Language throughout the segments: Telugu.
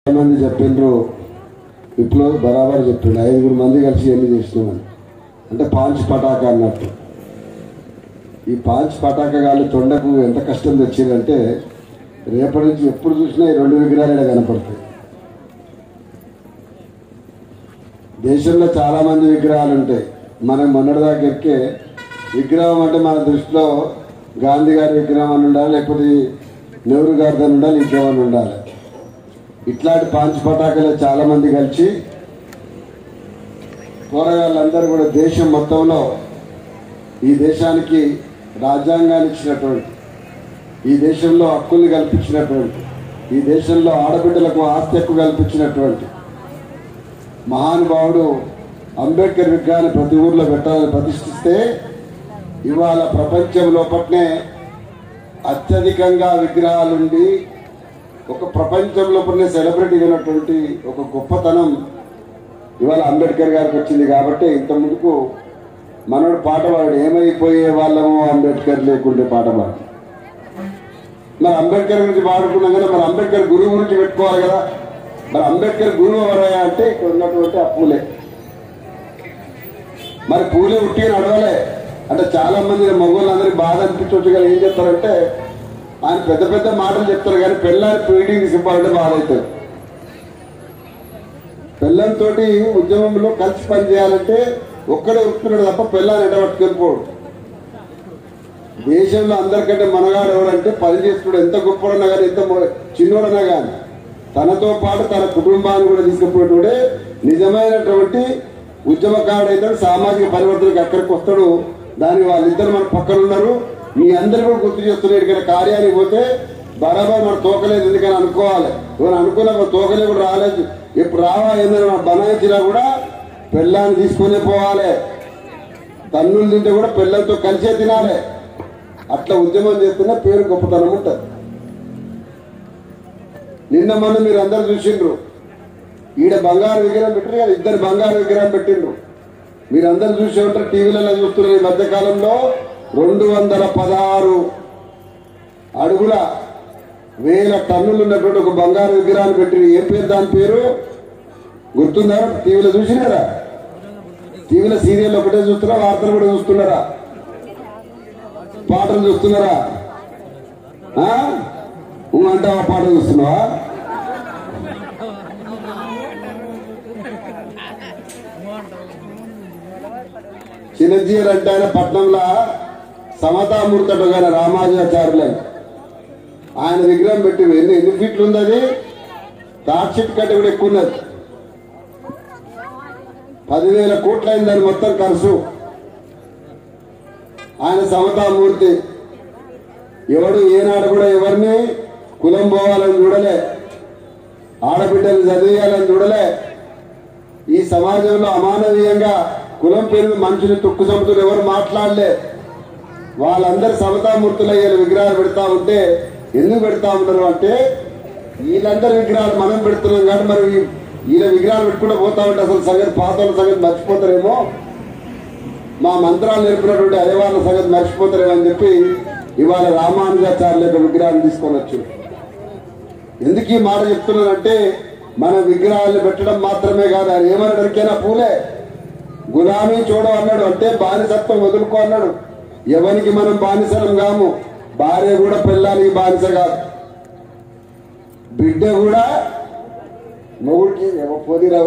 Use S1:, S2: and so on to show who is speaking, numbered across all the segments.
S1: మంది చెప్పిండ్రు విప్లవ్ బరాబర్ చెప్పిండు ఐదుగురు మంది కలిసి ఎన్ని చేసినామని అంటే పాంచ్ పటాక అన్నట్టు ఈ పాంచ్ పటాక గాలి తొండకు ఎంత కష్టం తెచ్చిందంటే రేపటి నుంచి ఎప్పుడు చూసినా ఈ రెండు విగ్రహాలు ఈడ కనపడతాయి దేశంలో చాలా మంది విగ్రహాలు ఉంటాయి మనం మొన్నటిదాకా ఎక్కే విగ్రహం అంటే మన దృష్టిలో గాంధీ గారి విగ్రహం అని ఉండాలి లేకపోతే నెహ్రూ గారిది అని ఉండాలి ఇంకేమని ఉండాలి ఇట్లాంటి పాంచ్ పటాకలే చాలా మంది కలిసి పోరగాళ్ళందరూ కూడా దేశం మొత్తంలో ఈ దేశానికి రాజ్యాంగాన్ని ఇచ్చినటువంటి ఈ దేశంలో హక్కుల్ని కల్పించినటువంటి ఈ దేశంలో ఆడబిడ్డలకు ఆస్తి హక్కు కల్పించినటువంటి మహానుభావుడు అంబేద్కర్ విగ్రహాన్ని ప్రతి ఊర్లో పెట్టాలని ప్రతిష్ఠిస్తే ఇవాళ ప్రపంచం లోపట్నే అత్యధికంగా విగ్రహాలుండి ఒక ప్రపంచం లోపలనే సెలబ్రిటీ ఉన్నటువంటి ఒక గొప్పతనం ఇవాళ అంబేద్కర్ గారికి వచ్చింది కాబట్టి ఇంత ముందుకు మనోడు పాట పాడు ఏమైపోయే వాళ్ళము అంబేద్కర్ లేకుంటే పాట పాడు మరి అంబేద్కర్ గురించి పాడుకున్నాం కదా మరి అంబేద్కర్ గురువు గురించి పెట్టుకోవాలి కదా మరి అంబేద్కర్ గురువు ఎవరయ్యా అంటే ఇక్కడ ఉన్నటువంటి ఆ పూలే మరి పూలే ఉట్టి నడవలే అంటే చాలా మంది మగవాళ్ళందరికీ బాధ అనిపించవచ్చు కదా ఏం చెప్తారంటే ఆయన పెద్ద పెద్ద మాటలు చెప్తారు కానీ పెళ్ళాన్ని పీడింగ్ చెప్పాలంటే బాధ అవుతుంది పెళ్ళంతో ఉద్యమంలో కలిసి పని చేయాలంటే ఒక్కడే ఉరుకుతున్నాడు తప్ప పెళ్ళాన్ని ఎడబట్టుకెళ్ళిపోడు దేశంలో అందరికంటే మనగాడు ఎవడంటే పని చేస్తున్నాడు ఎంత గొప్పడన్నా కానీ ఎంత మొ- చిన్నోడన్నా కానీ తనతో పాటు తన కుటుంబాన్ని కూడా తీసుకుపోయేటోడే నిజమైనటువంటి ఉద్యమకారుడు అయితే సామాజిక పరివర్తనకు అక్కడికి వస్తాడు దాని వాళ్ళిద్దరు మన పక్కన ఉన్నారు మీ అందరు కూడా గుర్తు చేస్తున్నారు ఇక్కడ కార్యానికి పోతే బరాబర్ మన తోకలేదు ఎందుకని అనుకోవాలి ఎవరు అనుకున్నా మన తోకలే కూడా రాలేదు ఎప్పుడు రావా ఏందని మనం బనాయించినా కూడా పెళ్ళాన్ని తీసుకునే పోవాలి తన్నులు తింటే కూడా పిల్లలతో కలిసే తినాలి అట్లా ఉద్యమం చేస్తున్న పేరు గొప్పతనం ఉంటుంది నిన్న మొన్న మీరు అందరు చూసిండ్రు ఈడ బంగారు విగ్రహం పెట్టారు కదా ఇద్దరు బంగారు విగ్రహం పెట్టిండ్రు మీరు అందరు చూసే ఉంటారు టీవీలలో చూస్తున్నారు ఈ మధ్య కాలంలో రెండు వందల పదహారు అడుగుల వేల టన్నులు ఉన్నటువంటి ఒక బంగారు విగ్రహాన్ని పెట్టిండ్రు ఏం పేరు దాని పేరు గుర్తుందా టీవీలో చూసినారా టీవీలో సీరియల్ ఒకటే చూస్తున్నారా వార్తలు కూడా చూస్తున్నారా పాటలు చూస్తున్నారా ఆ? ఊ అంటావా పాట చూస్తున్నావా చిరంజీవి అంటే ఆయన పట్నంలో సమతామూర్తి కానీ రామానుజాచార్యులే ఆయన విగ్రహం పెట్టి ఎన్ని ఎన్ని ఫీట్లు ఉంది అది తాట్ షీట్ కంటే కూడా ఎక్కువ ఉన్నది పదివేల కోట్లు అయింది దాని మొత్తం ఖర్చు ఆయన సమతామూర్తి ఎవడు ఏనాడు కూడా ఎవరిని కులం పోవాలని చూడలే ఆడబిడ్డలు చదివేయాలని చూడలే ఈ సమాజంలో అమానవీయంగా కులం పేరు మనుషులు తొక్కు చంపుతున్న ఎవరు మాట్లాడలే వాళ్ళందరూ సమతామూర్తులు అయ్యే విగ్రహాలు పెడతా ఉంటే ఎందుకు పెడతా ఉన్నారు అంటే వీళ్ళందరి విగ్రహాలు మనం పెడుతున్నాం కానీ మరి ఈ- వీళ్ళ విగ్రహాలు పెట్టుకుంటూ పోతా ఉంటే అసలు సంగతి పాత వాళ్ళ సంగతి మర్చిపోతారేమో మా మంత్రాలు నేర్పినటువంటి అయ్యవాళ్ళ సంగతి మర్చిపోతారేమో అని చెప్పి ఇవాళ రామానుజాచార్యుల యొక్క విగ్రహాన్ని తీసుకొని వచ్చు ఎందుకు ఈ మాట చెప్తున్నానంటే మన విగ్రహాలను పెట్టడం మాత్రమే కాదు ఆయన ఏమన్నాడికైనా పూలే గులామీ చూడం అన్నాడు అంటే బానిసత్వం వదులుకో అన్నాడు ఎవరికి మనం బానిసలం కాము భార్య కూడా పిల్లానికి బానిస కాదు బిడ్డ కూడా మొగుడికి పోదిరా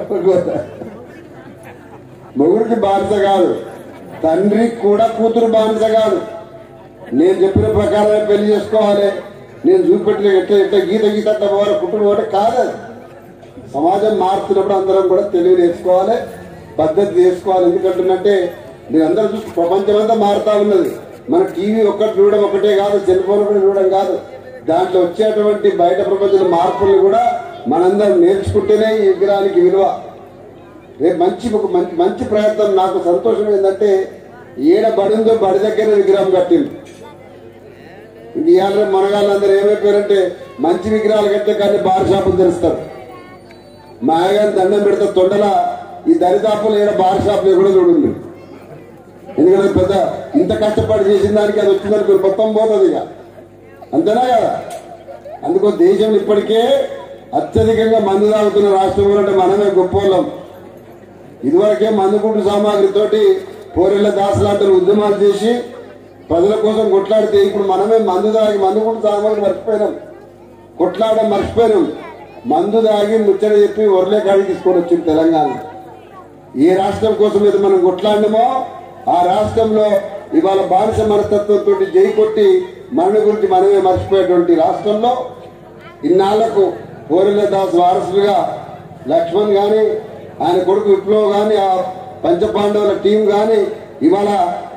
S1: మొగుడికి బానిస కాదు తండ్రికి కూడా కూతురు బానిస కాదు నేను చెప్పిన ప్రకారమే పెళ్లి చేసుకోవాలి నేను చూపెట్టిన ఎట్లా ఎట్లా గీత గీత అట్లా పోవాలి కుటుంబం అంటే కాదు అది. సమాజం మారుతున్నప్పుడు అందరం కూడా తెలివి నేర్చుకోవాలి పద్ధతి నేర్చుకోవాలి ఎందుకంటున్నంటే మీరు అందరూ చూసి ప్రపంచం అంతా మారుతా ఉన్నది మన టీవీ ఒక్కటి చూడడం ఒకటే కాదు సెల్ ఫోన్ కూడా చూడడం కాదు దాంట్లో వచ్చేటువంటి బయట ప్రపంచంలో మార్పులు కూడా మనందరం నేర్చుకుంటేనే ఈ విగ్రహానికి విలువ రేపు మంచి ఒక మంచి మంచి ప్రయత్నం నాకు సంతోషం ఏంటంటే ఈడ బడిందో బడి దగ్గర విగ్రహం కట్టింది ఇది ఇవాళ మనగాళ్ళందరూ ఏమైపోయారంటే మంచి విగ్రహాలు కట్టే కానీ బార్ షాపులు తెరుస్తారు మా ఆయన దండం పెడితే తొండల ఈ దరిదాపులు ఈడ బార్ షాపులు కూడా చూడండి ఎందుకంటే పెద్ద ఇంత కష్టపడి చేసిన దానికి అది వచ్చిందని మీరు మొత్తం పోతుంది ఇక అంతేనా కదా అందుకో దేశంలో ఇప్పటికే అత్యధికంగా మందు తాగుతున్న రాష్ట్రం అంటే మనమే గొప్పోళ్ళం ఇదివరకే మందుకుంటు సామాగ్రితోటి పోరెళ్ళ దాసలాంటి ఉద్యమాలు చేసి ప్రజల కోసం కొట్లాడితే ఇప్పుడు మనమే మందు తాగి మందుకుంటు సామాగ్రి మర్చిపోయినాం కొట్లాడడం మర్చిపోయినాం మందు తాగి ముచ్చట చెప్పి ఒర్లే కాడికి తీసుకొని వచ్చింది తెలంగాణ ఏ రాష్ట్రం కోసం అయితే మనం కొట్లాడినామో ఆ రాష్ట్రంలో ఇవాళ బానిస మనస్తత్వంతో జై కొట్టి మన గురించి మనమే మర్చిపోయేటువంటి రాష్ట్రంలో ఇన్నాళ్లకు పోరిల దాస్ వారసులుగా లక్ష్మణ్ గాని ఆయన కొడుకు విప్లవ్ గాని ఆ పంచపాండవుల టీం గాని ఇవాళ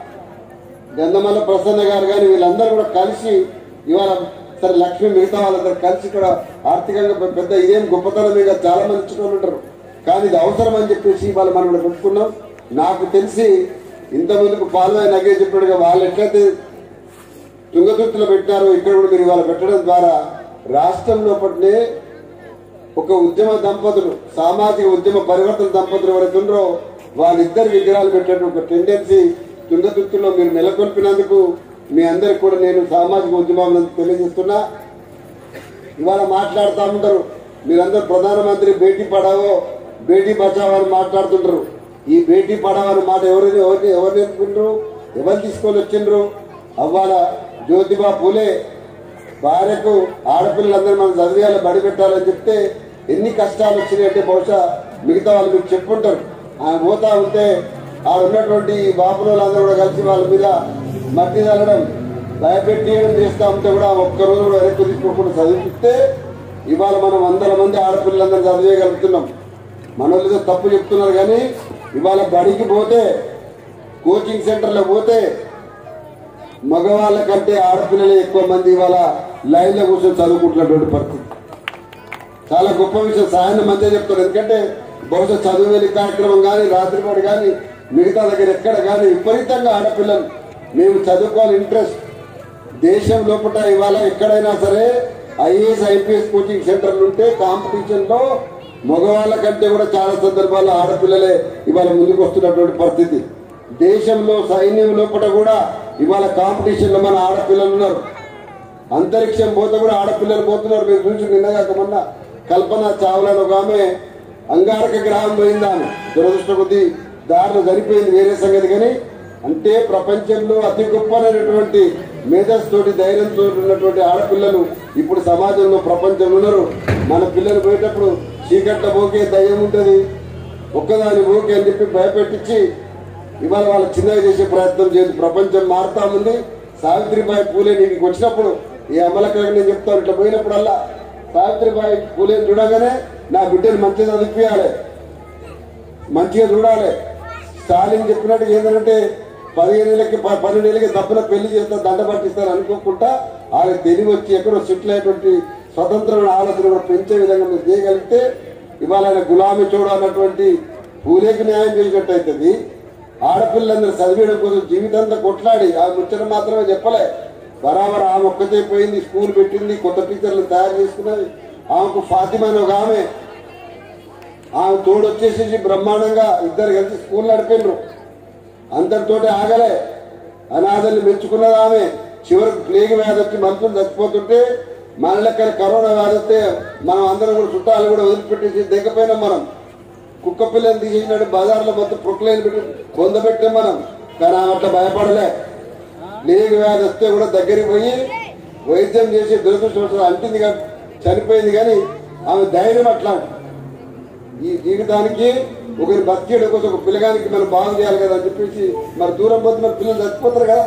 S1: గంధమల్ల ప్రసన్న గారు కానీ వీళ్ళందరూ కూడా కలిసి ఇవాళ సరే లక్ష్మి మిగతా వాళ్ళందరూ కలిసి ఇక్కడ ఆర్థికంగా పె- పెద్ద ఇదేం గొప్పతనం మీద చాలా మంది ఇచ్చిన వాళ్ళు ఉంటారు కానీ ఇది అవసరం అని చెప్పేసి ఇవాళ మనం ఇక్కడ పెట్టుకున్నాం నాకు తెలిసి ఇంత ముందుకు పాల్వాయి నగే చెప్పినట్టుగా వాళ్ళు ఎట్లయితే తుంగతుర్తిలో పెట్టారో ఇక్కడ కూడా మీరు ఇవాళ పెట్టడం ద్వారా రాష్ట్రం లోపలనే ఒక ఉద్యమ దంపతులు సామాజిక ఉద్యమ పరివర్తన దంపతులు ఎవరైతే ఉన్నారో వాళ్ళిద్దరు విగ్రహాలు పెట్టడం ఒక టెండెన్సీ తుంగతుర్తిలో మీరు నెలకొల్పినందుకు మీ అందరికి కూడా నేను సామాజిక ఉద్యమం తెలియజేస్తున్నా ఇవాళ మాట్లాడుతూ ఉంటారు మీరందరూ ప్రధానమంత్రి బేటీ పడావో బేటీ బచావో అని మాట్లాడుతుంటారు ఈ బేటీ పడావో అనే మాట ఎవరిని ఎవరిని ఎవరు నేర్చుకుంటారు ఎవరు తీసుకొని వచ్చిండ్రు అవ్వాల జ్యోతిబా పూలే భార్యకు ఆడపిల్లలందరూ మనం చదివేయాలి బడి పెట్టాలని చెప్తే ఎన్ని కష్టాలు వచ్చినాయంటే బహుశా మిగతా వాళ్ళు మీకు చెప్పుంటారు ఆయన పోతా ఉంటే ఆ ఉన్నటువంటి ఈ బాపులందరూ కూడా కలిసి వాళ్ళ మీద మట్టి చల్లడం భయపెట్టి చేస్తా ఉంటే కూడా ఒక్క రోజు కూడా వెనక్కి తీసుకోకుండా చదివిస్తే ఇవాళ మనం వందల మంది ఆడపిల్లలందరూ చదివేయగలుగుతున్నాం మన వాళ్ళు ఏదో తప్పు చెప్తున్నారు కానీ ఇవాళ బడికి పోతే కోచింగ్ సెంటర్లో పోతే మగవాళ్ళ కంటే ఆడపిల్లలే ఎక్కువ మంది ఇవాళ లైన్ లో కూర్చొని చదువుకుంటున్నటువంటి పరిస్థితి చాలా గొప్ప విషయం సాయాన్ని మంచిగా చెప్తారు ఎందుకంటే బహుశా చదువు వెళ్ళి కార్యక్రమం కానీ రాత్రిపాటు కానీ మిగతా దగ్గర ఎక్కడ కానీ విపరీతంగా ఆడపిల్లలు మేము చదువుకోవాలి ఇంట్రెస్ట్ దేశం లోపల ఇవాళ ఎక్కడైనా సరే ఐఏఎస్ ఐపీఎస్ కోచింగ్ సెంటర్లు ఉంటే కాంపిటీషన్ లో మగవాళ్ళ కంటే కూడా చాలా సందర్భాల్లో ఆడపిల్లలే ఇవాళ ముందుకు వస్తున్నటువంటి పరిస్థితి దేశంలో సైన్యం లోపల కూడా ఇవాళ కాంపిటీషన్ లో మన ఆడపిల్లలు ఉన్నారు అంతరిక్షం పోతే కూడా ఆడపిల్లలు పోతున్నారు మీరు చూసి నిన్నగాక మొన్న కల్పన చావ్లా అని ఒక ఆమె అంగారక గ్రహం పోయిందా ఆమె దురదృష్ట కొద్ది దారిలో చనిపోయింది వేరే సంగతి కానీ అంటే ప్రపంచంలో అతి గొప్పనైనటువంటి మేధస్తోటి ధైర్యంతో ఉన్నటువంటి ఆడపిల్లలు ఇప్పుడు సమాజంలో ప్రపంచంలో ఉన్నారు మన పిల్లలు పోయేటప్పుడు చీకట్ల పోకే దయ్యం ఉంటుంది ఒక్కదాని పోకే అని చెప్పి భయపెట్టించి ఇవాళ వాళ్ళు చిన్నగా చేసే ప్రయత్నం చేసి ప్రపంచం మారుతా ఉంది సావిత్రిబాయి పూలే నీకు వచ్చినప్పుడు ఈ అమలకరకు నేను చెప్తాను ఇట్లా పోయినప్పుడల్లా సావిత్రిబాయి పూలే చూడగానే నా బిడ్డను మంచిగా చదివించాలి మంచిగా చూడాలి స్టాలిన్ చెప్పినట్టు ఏంటంటే పదిహేను ఏళ్ళకి ప- పన్నెండు ఏళ్ళకి తప్పున పెళ్లి చేస్తా దండ పట్టిస్తారు అనుకోకుండా వాళ్ళకి తెలివి వచ్చి ఎక్కడో సెటిల్ అయ్యేటువంటి స్వతంత్రమైన ఆలోచన కూడా పెంచే విధంగా మీరు చేయగలిగితే ఇవాళ ఆయన గులామి చూడ అన్నటువంటి పూలేకి న్యాయం చేసినట్టు అవుతుంది ఆడపిల్లలందరూ చదివేయడం కోసం జీవితంతో కొట్లాడి ఆ ముచ్చట మాత్రమే చెప్పలే బరాబర్ ఆమె ఒక్కతే పోయింది స్కూల్ పెట్టింది కొత్త టీచర్లు తయారు చేసుకున్నది ఆమెకు ఫాతిమా అని ఒక ఆమె ఆమె తోడు వచ్చేసేసి బ్రహ్మాండంగా ఇద్దరు కలిసి స్కూల్ నడిపిండ్రు అందరితోటి ఆగలే అనాథల్ని మెచ్చుకున్నది ఆమె చివరికి ప్లేగ్ వ్యాధి వచ్చి మనుషులు చచ్చిపోతుంటే మన లెక్కన కరోనా వ్యాధి వస్తే మనం అందరం కూడా చుట్టాలు కూడా వదిలిపెట్టేసి దిగపోయినాం మనం కుక్క పిల్లని తీసేసినట్టు బజార్లో మొత్తం ప్రొక్లైన్ పెట్టి పొందబెట్టాం మనం కానీ ఆమె అట్లా భయపడలే ప్లేగ్ వ్యాధి వస్తే కూడా దగ్గరికి పోయి వైద్యం చేసి దురదృష్టం అంటింది కానీ చనిపోయింది కానీ ఆమె ధైర్యం అట్లా ఈ జీవితానికి ఒకరి బతికేయడం కోసం ఒక పిల్లగానికి మనం బాగు చేయాలి కదా అని చెప్పేసి మరి దూరం పోతే మరి పిల్లలు చచ్చిపోతారు కదా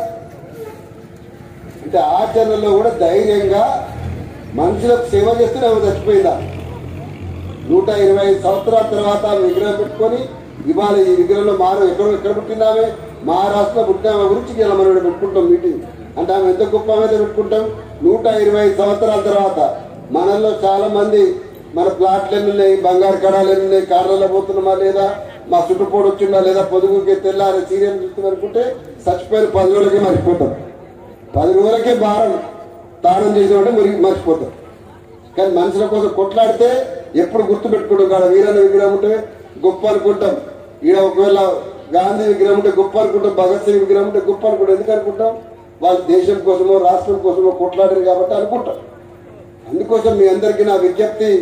S1: అంటే ఆచరణలో కూడా ధైర్యంగా మనుషులకు సేవ చేస్తూనే ఆమె చచ్చిపోయిందా నూట ఇరవై ఐదు సంవత్సరాల తర్వాత ఆమె విగ్రహం పెట్టుకొని ఇవాళ ఈ విగ్రహంలో మారు ఎక్కడ ఎక్కడ పుట్టిందామే మహారాష్ట్రలో పుట్టిన ఆమె గురించి ఇలా మనం ఇక్కడ పెట్టుకుంటాం మీటింగ్ అంటే ఆమె ఎంత గొప్ప ఆమె అయితే పెట్టుకుంటాం నూట ఇరవై ఐదు సంవత్సరాల తర్వాత మనల్లో చాలా మంది మన ప్లాట్లు ఎన్ని ఉన్నాయి బంగారు కడాలు ఎన్ని ఉన్నాయి కార్లలో పోతున్నామా లేదా మా చుట్టుపోటు వచ్చిందా లేదా పొదుగుకి తెల్లారి సీరియల్ చూస్తుంది అనుకుంటే చచ్చిపోయిన పది రోజులకే మర్చిపోతాం పది రోజులకే భారం దానం చేసేవాడే మురిగి మర్చిపోతాం కానీ మనుషుల కోసం కొట్లాడితే ఎప్పుడు గుర్తు పెట్టుకుంటాం కాడ వీరన్న విగ్రహం ఉంటే గొప్ప అనుకుంటాం ఈడ ఒకవేళ గాంధీ విగ్రహం ఉంటే గొప్ప అనుకుంటాం భగత్ సింగ్ విగ్రహం ఉంటే గొప్ప అనుకుంటాం ఎందుకు అనుకుంటాం వాళ్ళు దేశం కోసమో రాష్ట్రం కోసమో కొట్లాడారు కాబట్టి అనుకుంటాం అందుకోసం మీ అందరికీ నా విజ్ఞప్తి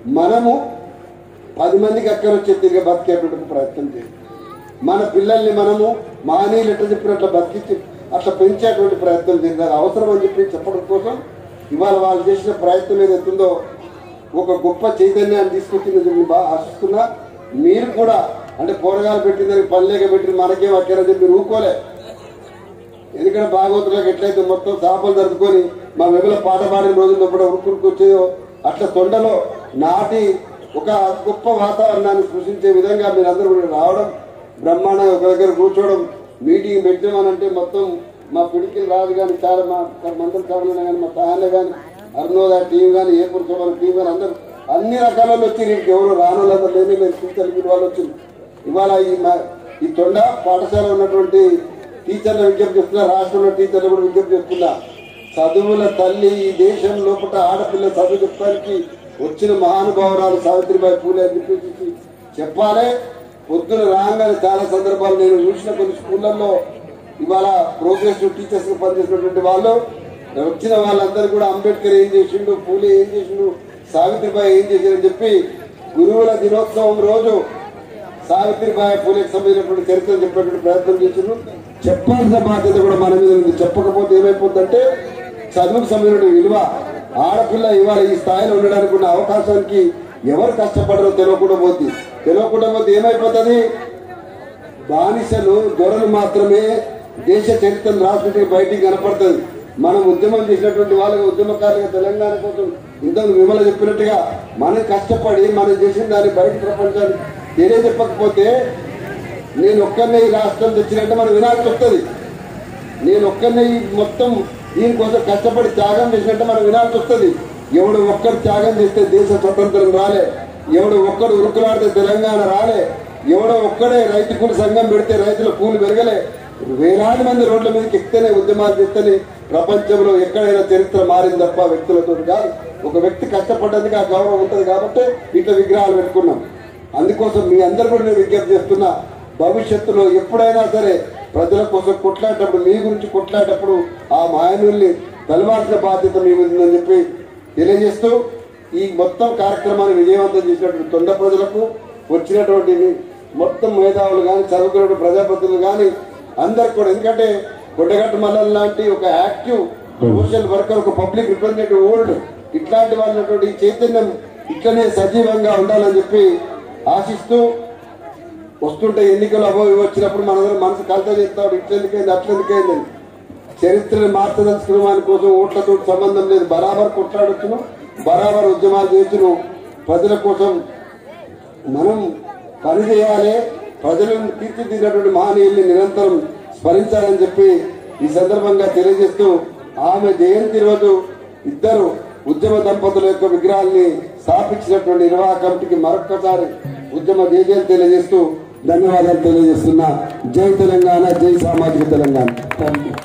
S1: మనము పది మందికి అక్కడ వచ్చే తిరిగి బతికేటువంటి ప్రయత్నం చేయాలి మన పిల్లల్ని మనము మానీయులు ఎట్లా చెప్పినట్లు బతికించి అట్లా పెంచేటువంటి ప్రయత్నం చేయాలి అవసరం అని చెప్పి చెప్పడం కోసం ఇవాళ వాళ్ళు చేసిన ప్రయత్నం ఏదైతుందో ఒక గొప్ప చైతన్యాన్ని తీసుకొచ్చిందని చెప్పి బాగా ఆశిస్తున్నా మీరు కూడా అంటే పోరగాలు పెట్టిందని పల్లెగా పెట్టి మనకేం అక్కరని చెప్పి మీరు ఊకోలే ఎందుకంటే భాగవతులకు ఎట్లయితే మొత్తం చేపలు జరుపుకొని మా వెబుల పాట పాడిన రోజుల్లో కూడా ఉరుకురికి వచ్చేదో అట్లా తొండలో నాటి ఒక గొప్ప వాతావరణాన్ని సృష్టించే విధంగా మీరందరూ కూడా రావడం బ్రహ్మాండంగా ఒక దగ్గర కూర్చోవడం మీటింగ్ పెట్టామనంటే మొత్తం మా పిడికిలు రాదు కానీ చాలా మా మంత్రులు చావలే కానీ మా సహాయ కానీ అరుణోదయ టీం కానీ ఏ పురుషోభల టీం కానీ అందరూ అన్ని రకాల వాళ్ళు వచ్చి నీకు ఎవరు రానోళ్ళందరూ లేని లేదు టీచర్లు వాళ్ళు వచ్చింది ఇవాళ ఈ మా- ఈ తొండ పాఠశాల ఉన్నటువంటి టీచర్లు విజ్ఞప్తి చేస్తున్నా రాష్ట్రంలో టీచర్లు కూడా విజ్ఞప్తి చేస్తున్నా చదువుల తల్లి ఈ దేశం లోపల ఆడపిల్ల చదువు చెప్పడానికి వచ్చిన మహానుభావురాలు సావిత్రిబాయి పూలే అని చెప్పేసి చెప్పాలి పొద్దున రాగానే చాలా సందర్భాలు నేను చూసిన కొన్ని స్కూళ్ళల్లో ఇవాళ ప్రోగ్రెస్ టీచర్స్ గా పనిచేసినటువంటి వాళ్ళు వచ్చిన వాళ్ళందరూ కూడా అంబేద్కర్ ఏం చేసిండు పూలే ఏం చేసిండు సావిత్రిబాయి ఏం చేసిండని చెప్పి గురువుల దినోత్సవం రోజు సావిత్రిబాయి పూలేకి సంబంధించినటువంటి చరిత్రను చెప్పేటువంటి ప్రయత్నం చేసిండ్రు చెప్పాల్సిన బాధ్యత కూడా మన మీద ఉంది చెప్పకపోతే ఏమైపోతుందంటే చదువుకు సంబంధించిన విలువ ఆడపిల్ల ఇవాళ ఈ స్థాయిలో ఉండడానికి ఉన్న అవకాశానికి ఎవరు కష్టపడరో తెలియకుండా పోద్ది తెలియకుండా పోతే ఏమైపోతుంది బానిసలు దొరలు మాత్రమే దేశ చరిత్రను రాష్ట్రానికి బయటికి కనపడుతుంది మనం ఉద్యమం చేసినటువంటి వాళ్ళకి ఉద్యమకారులుగా తెలంగాణ కోసం ఇంతకు విమల చెప్పినట్టుగా మనం కష్టపడి మనం చేసిన దాన్ని బయట ప్రపంచానికి తెలియజెప్పకపోతే నేను ఒక్కరినే ఈ రాష్ట్రం తెచ్చినట్టే మనం వినాల్సి వస్తుంది నేను ఒక్కరినే ఈ మొత్తం దీనికోసం కష్టపడి త్యాగం చేసినట్టు మనం వినాల్సి వస్తుంది ఎవడు ఒక్కరు త్యాగం చేస్తే దేశ స్వతంత్రం రాలే ఎవడు ఒక్కడు ఉరుకులాడితే తెలంగాణ రాలే ఎవడో ఒక్కడే రైతు కూలి సంఘం పెడితే రైతుల కూలి పెరగలే వేలాది మంది రోడ్ల మీదకి ఎక్కితేనే ఉద్యమాలు చేస్తేనే ప్రపంచంలో ఎక్కడైనా చరిత్ర మారింది తప్ప వ్యక్తులతో కాదు ఒక వ్యక్తి కష్టపడ్డందుకు ఆ గౌరవం ఉంటుంది కాబట్టి ఇట్లా విగ్రహాలు పెట్టుకున్నాం అందుకోసం మీ అందరు కూడా నేను విజ్ఞప్తి చేస్తున్నా భవిష్యత్తులో ఎప్పుడైనా సరే ప్రజల కోసం కొట్లాడేటప్పుడు మీ గురించి కొట్లాడేటప్పుడు ఆ మాయనుల్ని కలవాల్సిన బాధ్యత మీ మీద ఉందని చెప్పి తెలియజేస్తూ ఈ మొత్తం కార్యక్రమాన్ని విజయవంతం చేసినటువంటి తొండ ప్రజలకు వచ్చినటువంటి మొత్తం మేధావులు కానీ చదువుకున్న ప్రజాప్రతినిధులు కానీ అందరికి కూడా ఎందుకంటే గుడ్డగట్టు మల్లల్ లాంటి ఒక యాక్టివ్ సోషల్ వర్కర్ ఒక పబ్లిక్ రిప్రజెంటేటివ్ ఓల్డ్ ఇట్లాంటి వాళ్ళటువంటి చైతన్యం ఇట్లనే సజీవంగా ఉండాలని చెప్పి ఆశిస్తూ వస్తుంటే ఎన్నికలు అభో ఇవి వచ్చినప్పుడు మనందరం మనసు కలత చేస్తాడు ఇట్లెందుకైంది అట్లెందుకైంది అని చరిత్రను మార్చదలుచుకున్న వాని కోసం ఓట్లతో సంబంధం లేదు బరాబర్ కొట్లాడొచ్చును బరాబర్ ఉద్యమాలు చేయొచ్చును ప్రజల కోసం మనం పని చేయాలి ప్రజలను తీర్చిదిద్దినటువంటి మహనీయుల్ని నిరంతరం స్మరించాలని చెప్పి ఈ సందర్భంగా తెలియజేస్తూ ఆమె జయంతి రోజు ఇద్దరు ఉద్యమ దంపతుల యొక్క విగ్రహాల్ని స్థాపించినటువంటి నిర్వాహక కమిటీకి మరొక్కసారి ఉద్యమ జయజయం తెలియజేస్తూ ధన్యవాదాలు తెలియజేస్తున్నా జై తెలంగాణ జై సామాజిక తెలంగాణ థ్యాంక్ యూ